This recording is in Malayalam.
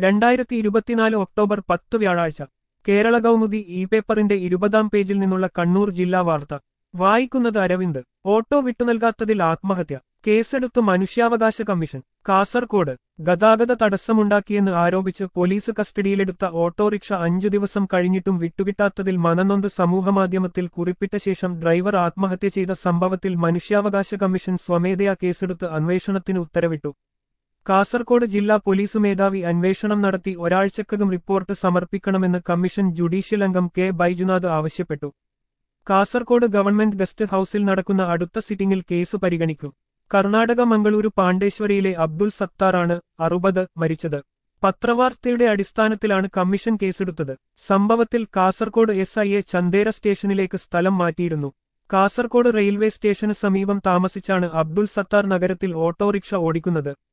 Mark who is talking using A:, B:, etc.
A: രണ്ടായിരത്തി ഇരുപത്തിനാല് ഒക്ടോബർ പത്ത് വ്യാഴാഴ്ച കേരള കൗമുദി ഇ പേപ്പറിന്റെ ഇരുപതാം പേജിൽ നിന്നുള്ള കണ്ണൂർ ജില്ലാ വാർത്ത വായിക്കുന്നത് അരവിന്ദ് ഓട്ടോ വിട്ടുനൽകാത്തതിൽ ആത്മഹത്യ കേസെടുത്ത് മനുഷ്യാവകാശ കമ്മീഷൻ കാസർകോട് ഗതാഗത തടസ്സമുണ്ടാക്കിയെന്ന് ആരോപിച്ച് പോലീസ് കസ്റ്റഡിയിലെടുത്ത ഓട്ടോറിക്ഷ അഞ്ചു ദിവസം കഴിഞ്ഞിട്ടും വിട്ടുകിട്ടാത്തതിൽ മനനൊന്ത് സമൂഹമാധ്യമത്തിൽ കുറിപ്പിട്ട ശേഷം ഡ്രൈവർ ആത്മഹത്യ ചെയ്ത സംഭവത്തിൽ മനുഷ്യാവകാശ കമ്മീഷൻ സ്വമേധയാ കേസെടുത്ത് അന്വേഷണത്തിന് ഉത്തരവിട്ടു കാസർകോട് ജില്ലാ പോലീസ് മേധാവി അന്വേഷണം നടത്തി ഒരാഴ്ചക്കകം റിപ്പോർട്ട് സമർപ്പിക്കണമെന്ന് കമ്മീഷൻ ജുഡീഷ്യൽ അംഗം കെ ബൈജുനാഥ് ആവശ്യപ്പെട്ടു കാസർകോട് ഗവൺമെന്റ് ഗസ്റ്റ് ഹൌസിൽ നടക്കുന്ന അടുത്ത സിറ്റിംഗിൽ കേസ് പരിഗണിക്കും കർണാടക മംഗളൂരു പാണ്ഡേശ്വരിയിലെ അബ്ദുൾ സത്താറാണ് അറുപത് മരിച്ചത് പത്രവാർത്തയുടെ അടിസ്ഥാനത്തിലാണ് കമ്മീഷൻ കേസെടുത്തത് സംഭവത്തിൽ കാസർകോട് എസ് ഐയെ ചന്ദേര സ്റ്റേഷനിലേക്ക് സ്ഥലം മാറ്റിയിരുന്നു കാസർകോട് റെയിൽവേ സ്റ്റേഷന് സമീപം താമസിച്ചാണ് അബ്ദുൾ സത്താർ നഗരത്തിൽ ഓട്ടോറിക്ഷ ഓടിക്കുന്നത്